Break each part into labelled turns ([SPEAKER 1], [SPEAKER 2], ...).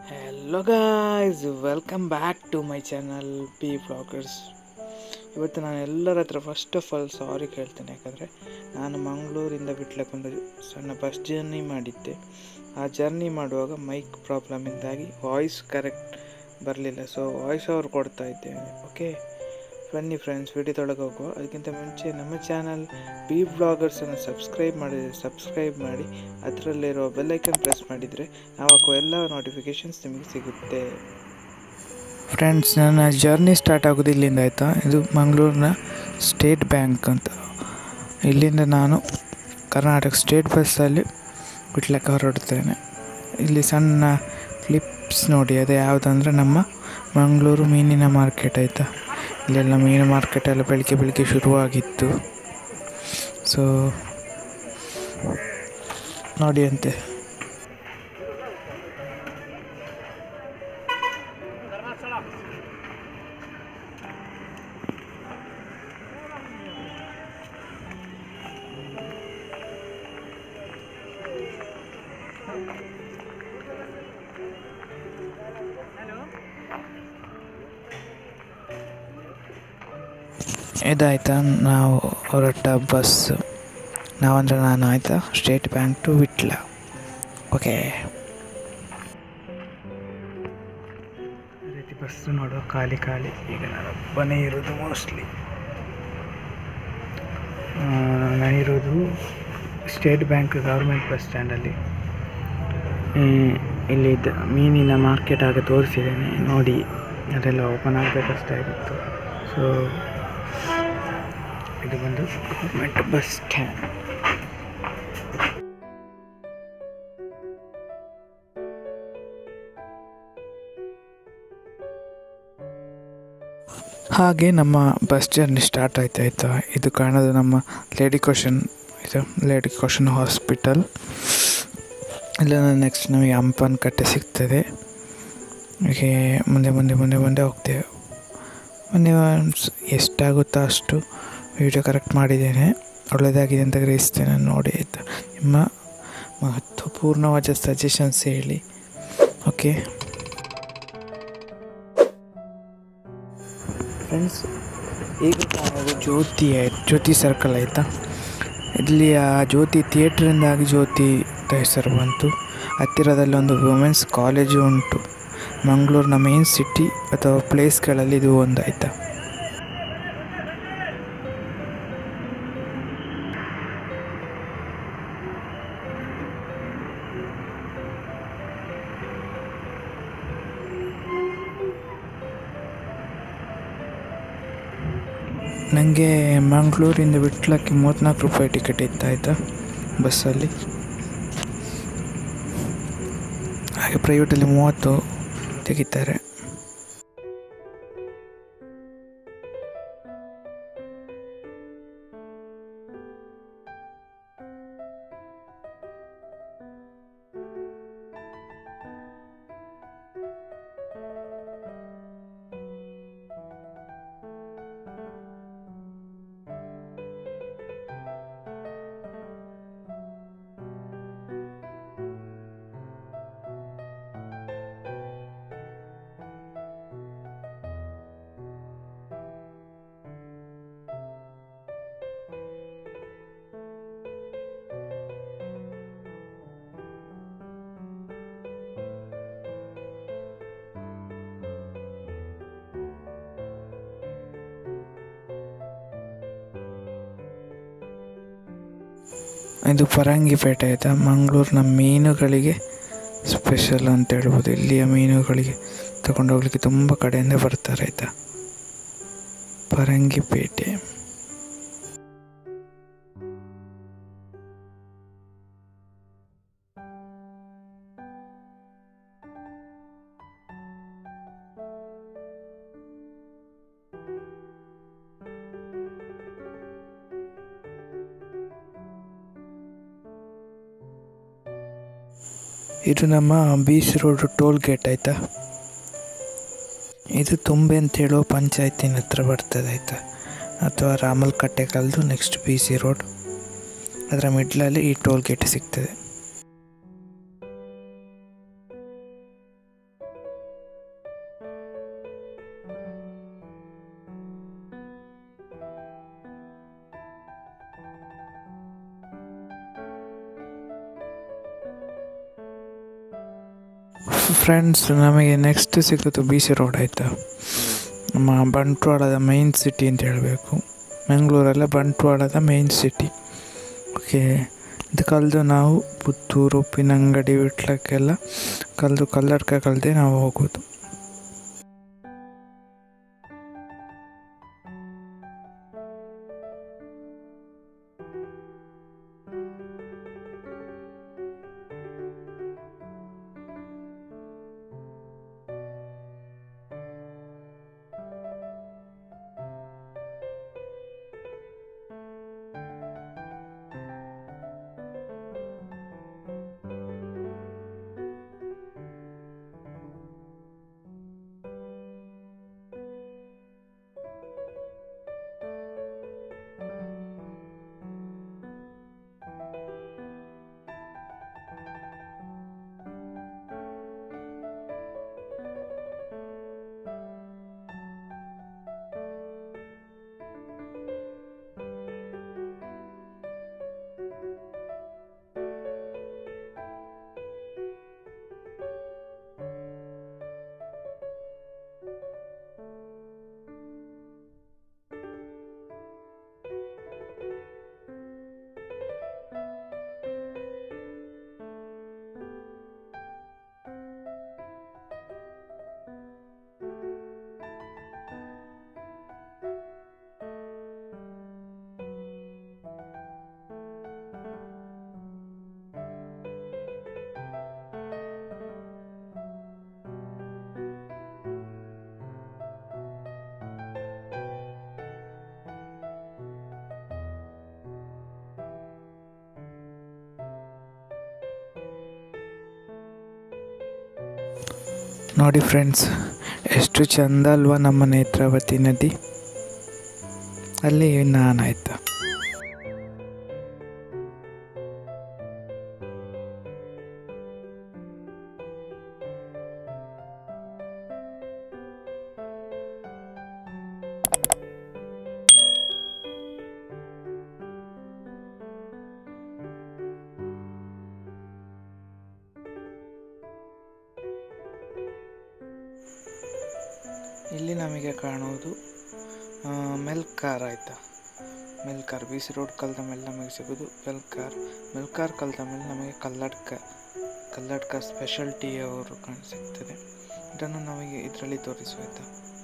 [SPEAKER 1] hello guys welcome back to my channel P vloggers ಇವತ್ತು ನಾನು ಎಲ್ಲರ ಹತ್ರ ಫಸ್ಟ್ ಆಫ್ ಆಲ್ ಸಾರಿ ಕೇಳ್ತೇನೆ ಯಾಕಂದರೆ ನಾನು ಮಂಗಳೂರಿಂದ ಬಿಟ್ಲಕ್ಕೆ ಒಂದು ಸಣ್ಣ ಬಸ್ ಜರ್ನಿ ಮಾಡಿದ್ದೆ ಆ ಜರ್ನಿ ಮಾಡುವಾಗ ಮೈಕ್ ಪ್ರಾಬ್ಲಮಿಂದಾಗಿ ವಾಯ್ಸ್ ಕರೆಕ್ಟ್ ಬರಲಿಲ್ಲ ಸೊ ವಾಯ್ಸ್ ಓವರ್ ಕೊಡ್ತಾ ಇದ್ದೇನೆ ಓಕೆ ಬನ್ನಿ ಫ್ರೆಂಡ್ಸ್ ವಿಡಿಯೋದೊಳಗೆ ಹೋಗುವ ಅದಕ್ಕಿಂತ ಮುಂಚೆ ನಮ್ಮ ಚಾನಲ್ ಬಿ ಬ್ಲಾಗರ್ಸನ್ನು ಸಬ್ಸ್ಕ್ರೈಬ್ ಮಾಡಿದರೆ ಸಬ್ಸ್ಕ್ರೈಬ್ ಮಾಡಿ ಅದರಲ್ಲಿರೋ ಬೆಲ್ಲೈಕನ್ ಪ್ರೆಸ್ ಮಾಡಿದರೆ ನಾವು ಹಾಕುವ ಎಲ್ಲ ನೋಟಿಫಿಕೇಷನ್ಸ್ ನಿಮಗೆ ಸಿಗುತ್ತೆ ಫ್ರೆಂಡ್ಸ್ ನನ್ನ ಜರ್ನಿ ಸ್ಟಾರ್ಟ್ ಆಗೋದು ಇಲ್ಲಿಂದ ಆಯಿತಾ ಇದು ಮಂಗಳೂರಿನ ಸ್ಟೇಟ್ ಬ್ಯಾಂಕ್ ಅಂತ ಇಲ್ಲಿಂದ ನಾನು ಕರ್ನಾಟಕ ಸ್ಟೇಟ್ ಬಸ್ಸಲ್ಲಿ ಬಿಟ್ಲಕ್ಕೆ ಹೊರಡ್ತೇನೆ ಇಲ್ಲಿ ಸಣ್ಣ ಕ್ಲಿಪ್ಸ್ ನೋಡಿ ಅದು ಯಾವುದಂದ್ರೆ ನಮ್ಮ ಮಂಗಳೂರು ಮೀನಿನ ಮಾರ್ಕೆಟ್ ಆಯಿತಾ ಇಲ್ಲೆಲ್ಲ ಮೀನು ಮಾರ್ಕೆಟ್ ಎಲ್ಲ ಬೆಳಿಗ್ಗೆ ಬೆಳಿಗ್ಗೆ ಶುರುವಾಗಿತ್ತು ಸೊ ನೋಡಿ ಅಂತೆ ಇದಾಯ್ತಾ ನಾವು ಹೊರಟ ಬಸ್ ನಾವಂದರೆ ನಾನು ಆಯಿತಾ state bank to Vitla okay ರೀತಿ ಬಸ್ ನೋಡುವ ಖಾಲಿ ಖಾಲಿ ಈಗ ನಾನು ಒಬ್ಬನೇ ಇರೋದು ಮೋಸ್ಟ್ಲಿ ನಾನಿರೋದು ಸ್ಟೇಟ್ ಬ್ಯಾಂಕ್ ಗೌರ್ಮೆಂಟ್ ಬಸ್ ಸ್ಟ್ಯಾಂಡಲ್ಲಿ ಇಲ್ಲಿ ಮೀನಿನ ಮಾರ್ಕೆಟ್ ಆಗ ತೋರಿಸಿದ್ದೇನೆ ನೋಡಿ ಅದೆಲ್ಲ ಓಪನ್ ಆಗಬೇಕಷ್ಟೇ ಆಗಿತ್ತು ಸೊ ಇದು ಬಂದು ಗೌರ್ಮೆಂಟ್ ಬಸ್ ಸ್ಟ್ಯಾಂಡ್ ಹಾಗೆ ನಮ್ಮ ಬಸ್ ಜರ್ನಿ ಸ್ಟಾರ್ಟ್ ಆಯ್ತು ಆಯಿತಾ ಇದು ಕಾಣೋದು ನಮ್ಮ ಲೇಡಿ ಕ್ವಶನ್ ಇದು ಲೇಡಿ ಕ್ವಶನ್ ಹಾಸ್ಪಿಟಲ್ ಇಲ್ಲ ನೆಕ್ಸ್ಟ್ ನಮಗೆ ಹಂಪನ್ ಕಟ್ಟೆ ಸಿಗ್ತದೆ ಹೀಗೆ ಮುಂದೆ ಮುಂದೆ ಮುಂದೆ ಮುಂದೆ ಹೋಗ್ತೇವೆ ಮುಂದೆ ಎಷ್ಟಾಗುತ್ತೋ ಅಷ್ಟು ವಿಡಿಯೋ ಕರೆಕ್ಟ್ ಮಾಡಿದ್ದೇನೆ ಒಳ್ಳೆಯದಾಗಿದೆ ಅಂತ ಗ್ರಹಿಸ್ತೇನೆ ನೋಡಿ ಆಯಿತಾ ನಿಮ್ಮ ಮಹತ್ವಪೂರ್ಣವಾದ ಸಜೆಷನ್ಸ್ ಹೇಳಿ ಓಕೆ ಫ್ರೆಂಡ್ಸ್ ಈಗ ಕಾಣೋದು ಜ್ಯೋತಿ ಆಯ್ತು ಜ್ಯೋತಿ ಸರ್ಕಲ್ ಆಯಿತಾ ಇಲ್ಲಿ ಆ ಜ್ಯೋತಿ ಥಿಯೇಟ್ರಿಂದಾಗಿ ಜ್ಯೋತಿ ಅಂತ ಹೆಸರು ಬಂತು ಹತ್ತಿರದಲ್ಲಿ ಒಂದು ವುಮೆನ್ಸ್ ಕಾಲೇಜು ಉಂಟು ಮಂಗಳೂರಿನ ಮೇನ್ ಸಿಟಿ ಅಥವಾ ಪ್ಲೇಸ್ಗಳಲ್ಲಿ ಇದು ಒಂದು ಆಯಿತಾ ನನಗೆ ಮಂಗಳೂರಿಂದ ಬಿಟ್ಲಕ್ಕೆ ಮೂವತ್ತ್ನಾಲ್ಕು ರೂಪಾಯಿ ಟಿಕೆಟ್ ಇತ್ತು ಆಯಿತಾ ಬಸ್ಸಲ್ಲಿ ಹಾಗೆ ಪ್ರೈವೇಟಲ್ಲಿ ಮೂವತ್ತು ತೆಗಿತಾರೆ ಇದು ಪರಂಗಿಪೇಟೆ ಆಯಿತಾ ಮಂಗಳೂರಿನ ಮೀನುಗಳಿಗೆ ಸ್ಪೆಷಲ್ ಅಂತ ಹೇಳ್ಬೋದು ಇಲ್ಲಿಯ ಮೀನುಗಳಿಗೆ ತಗೊಂಡೋಗ್ಲಿಕ್ಕೆ ತುಂಬ ಕಡೆಯಿಂದ ಬರ್ತಾರೆ ಆಯಿತಾ ಪರಂಗಿಪೇಟೆ ಇದು ನಮ್ಮ ಬೀಚ್ ರೋಡ್ ಟೋಲ್ ಗೇಟ್ ಆಯಿತಾ ಇದು ತುಂಬೆ ಅಂತ ಹೇಳೋ ಪಂಚಾಯತಿನ ಹತ್ರ ಬರ್ತದೆ ಆಯಿತಾ ಅಥವಾ ರಾಮಲ್ ಕಟ್ಟೆ ಕಲ್ದು ನೆಕ್ಸ್ಟ್ ಬಿ ಸಿ ರೋಡ್ ಅದರ ಮಿಡ್ಲಲ್ಲಿ ಈ ಟೋಲ್ ಗೇಟ್ ಸಿಗ್ತದೆ ಫ್ರೆಂಡ್ಸ್ ನಮಗೆ ನೆಕ್ಸ್ಟ್ ಸಿಗೋದು ಬಿ ಸಿ ರೋಡ್ ಆಯಿತಾ ನಮ್ಮ ಬಂಟ್ವಾಳದ ಮೈನ್ ಸಿಟಿ ಅಂತ ಹೇಳಬೇಕು ಮಂಗಳೂರಲ್ಲ ಬಂಟ್ವಾಳದ ಮೈನ್ ಸಿಟಿ ಓಕೆ ಇದು ಕಳೆದು ನಾವು ಪುತ್ತೂರು ಉಪ್ಪಿನಂಗಡಿ ವಿಟ್ಲಕ್ಕೆಲ್ಲ ಕಳೆದು ಕಲ್ಲಡ್ಕ ಕಳೆದೇ ನಾವು ಹೋಗೋದು ನೋಡಿ ಫ್ರೆಂಡ್ಸ್ ಎಷ್ಟು ಚಂದ ಅಲ್ವಾ ನಮ್ಮ ನೇತ್ರಾವತಿ ನದಿ ಅಲ್ಲಿ ನಾನಾಯ್ತಾ ಇಲ್ಲಿ ನಮಗೆ ಕಾಣುವುದು ಆ, ಮೆಲ್ಕಾರ್ ಆಯಿತಾ ಮೆಲ್ಕಾರ್ ಬಿ ಸಿ ರೋಡ್ ಕಲ್ತ ಮೇಲೆ ನಮಗೆ ಸಿಗೋದು ಮೆಲ್ಕಾರ್ ಮೆಲ್ಕಾರ್ ಕಲ್ತ ಮೇಲೆ ನಮಗೆ ಕಲ್ಲಡ್ಕ ಕಲ್ಲಡ್ಕ ಸ್ಪೆಷಲ್ ಟೀ ಅವರು ಕಾಣ ಸಿಗ್ತದೆ ಇದನ್ನು ನಮಗೆ ಇದರಲ್ಲಿ ತೋರಿಸುವ ಆಯಿತಾ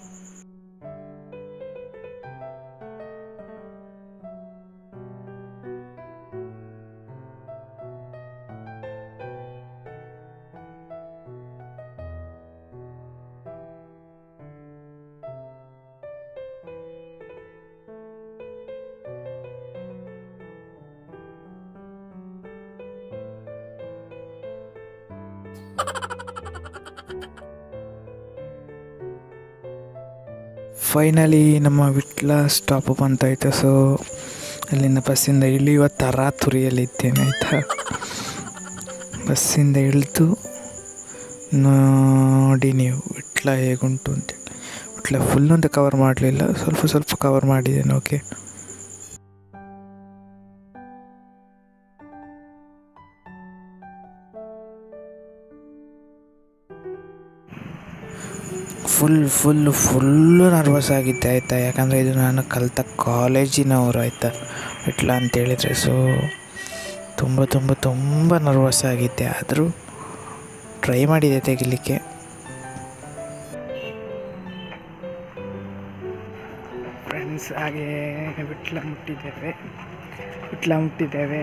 [SPEAKER 1] ಫೈನಲಿ ನಮ್ಮ ವಿಟ್ಲ ಸ್ಟಾಪ್ ಬಂತಾಯ್ತು ಸೊ ಅಲ್ಲಿಂದ ಬಸ್ಸಿಂದ ಇಳಿಯುವ ತರಾತುರಿಯಲ್ಲಿದ್ದೇನೆ ಆಯಿತಾ ಬಸ್ಸಿಂದ ಇಳಿದು ನೋಡಿ ನೀವು ವಿಟ್ಲ ಹೇಗುಂಟು ಅಂತೇಳಿ ವಿಟ್ಲ ಫುಲ್ ಅಂತ ಕವರ್ ಮಾಡಲಿಲ್ಲ ಸ್ವಲ್ಪ ಸ್ವಲ್ಪ ಕವರ್ ಮಾಡಿದ್ದೇನೆ okay full full full nervous ಆಗಿದ್ದೆ ಆಯಿತಾ ಯಾಕಂದರೆ ಇದು ನಾನು ಕಲಿತ ಕಾಲೇಜಿನವರು ಆಯಿತಾ ವಿಟ್ಲ ಅಂತೇಳಿದರೆ ಸೊ ತುಂಬ ತುಂಬ ತುಂಬ ನರ್ವಸ್ ಆಗಿದ್ದೆ ಆದರೂ ಟ್ರೈ ಮಾಡಿದೆ ತೆಗಿಲಿಕ್ಕೆ ಫ್ರೆಂಡ್ಸ್ ಹಾಗೆ ವಿಟ್ಲ ಮುಟ್ಟಿದ್ದೇವೆ ವಿಟ್ಲ ಮುಟ್ಟಿದ್ದೇವೆ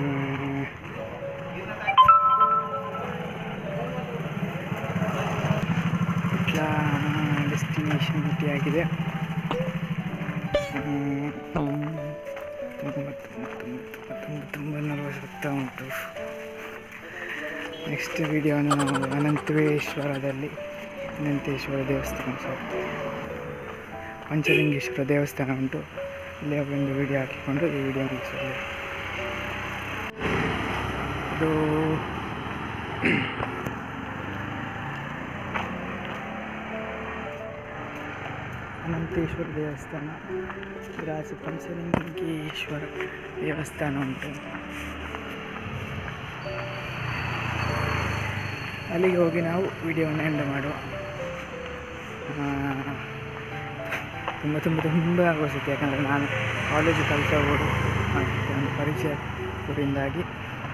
[SPEAKER 1] ವಿಟ್ಲ ಡೆಸ್ಟಿನೇಷನ್ ಮುಟ್ಟಿಯಾಗಿದೆ ಹ್ಮ್, ತುಂಬ ತುಂಬ ತುಂಬ ತುಂಬ ತುಂಬ ತುಂಬ ನರ್ವಸ್ ಆಗ್ತಾ ಉಂಟು ನೆಕ್ಸ್ಟ್ ವಿಡಿಯೋನ ನಾವು ಅನಂತೇಶ್ವರದಲ್ಲಿ ಅನಂತೇಶ್ವರ ದೇವಸ್ಥಾನ ಸಾಕು ಪಂಚಲಿಂಗೇಶ್ವರ ದೇವಸ್ಥಾನ ಉಂಟು ಅಲ್ಲಿ ಒಂದು ವಿಡಿಯೋ ಹಾಕಿಕೊಂಡು ಈ ವಿಡಿಯೋ ಮುಗಿಸೋದು ಇದು ಅನಂತೇಶ್ವರ ದೇವಸ್ಥಾನ ರಾಜ ಪಂಚಲಿಂಗೇಶ್ವರ ದೇವಸ್ಥಾನ ಉಂಟು ಅಲ್ಲಿಗೆ ಹೋಗಿ ನಾವು ವಿಡಿಯೋವನ್ನು ಎಂಡ್ ಮಾಡುವ ತುಂಬ ತುಂಬ ತುಂಬ ಆಗೋಸಿತ್ತು ಯಾಕಂದರೆ ನಾನು ಕಾಲೇಜು ಕಲಿತ ಊರು ಮತ್ತು ಒಂದು ಪರಿಚಯ ಊರಿಂದಾಗಿ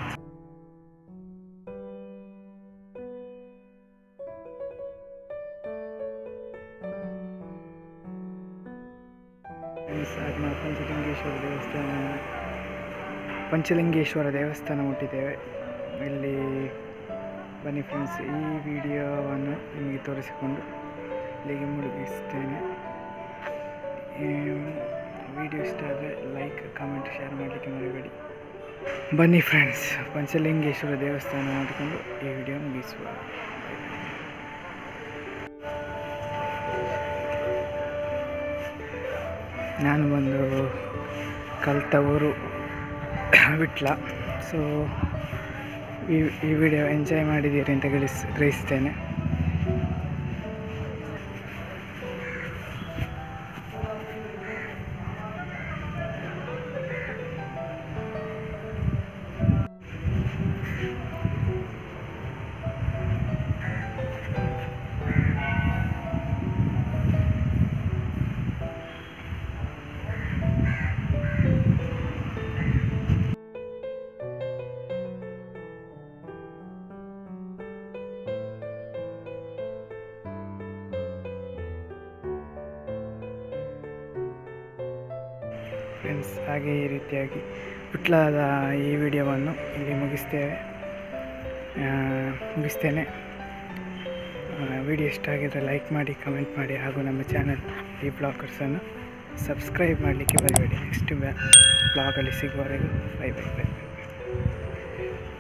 [SPEAKER 1] ಫ್ರೆಂಡ್ಸ್ ಆಗ ನಾವು ಪಂಚಲಿಂಗೇಶ್ವರ ದೇವಸ್ಥಾನ ಪಂಚಲಿಂಗೇಶ್ವರ ದೇವಸ್ಥಾನ ಮುಟ್ಟಿದ್ದೇವೆ ಇಲ್ಲಿ ಬನ್ನಿ ಫ್ರೆಂಡ್ಸ್ ಈ ವಿಡಿಯೋವನ್ನು ನಿಮಗೆ ತೋರಿಸಿಕೊಂಡು ಇಲ್ಲಿಗೆ ಮುಳುಗಿಸ್ತೇನೆ ವಿಡಿಯೋ ಇಷ್ಟ ಆದರೆ ಲೈಕ್ ಕಮೆಂಟ್ ಶೇರ್ ಮಾಡಲಿಕ್ಕೆ ಮರಿಬೇಡಿ ಬನ್ನಿ ಫ್ರೆಂಡ್ಸ್ ಪಂಚಲಿಂಗೇಶ್ವರ ದೇವಸ್ಥಾನ ಮಾಡಿಕೊಂಡು ಈ ವಿಡಿಯೋ ಮುಗಿಸುವ ನಾನು ಬಂದು ಕಲಿತ ಊರು ವಿಟ್ಲ ಸೊ ಈ ಈ ವಿಡಿಯೋ ಎಂಜಾಯ್ ಮಾಡಿದ್ದೀರಿ ಅಂತ ಗಳಿಸ್ ಗ್ರಹಿಸ್ತೇನೆ ಫ್ರೆಂಡ್ಸ್ ಹಾಗೆ ಈ ರೀತಿಯಾಗಿ ವಿಟ್ಲದ ಈ ವಿಡಿಯೋವನ್ನು ಇಲ್ಲಿ ಮುಗಿಸ್ತೇವೆ ಆ, ಮುಗಿಸ್ತೇನೆ ವಿಡಿಯೋ ಇಷ್ಟ ಆಗಿದ್ದರೆ ಲೈಕ್ ಮಾಡಿ ಕಮೆಂಟ್ ಮಾಡಿ ಹಾಗೂ ನಮ್ಮ ಚಾನಲ್ ಈ ಬ್ಲಾಗರ್ಸನ್ನು ಸಬ್ಸ್ಕ್ರೈಬ್ ಮಾಡಲಿಕ್ಕೆ ಬರಬೇಡಿ ನೆಕ್ಸ್ಟ್ ಬ್ಲಾಗಲ್ಲಿ ಸಿಗುವವರೆಗೂ ಬೈ ಬೈ ಬೈ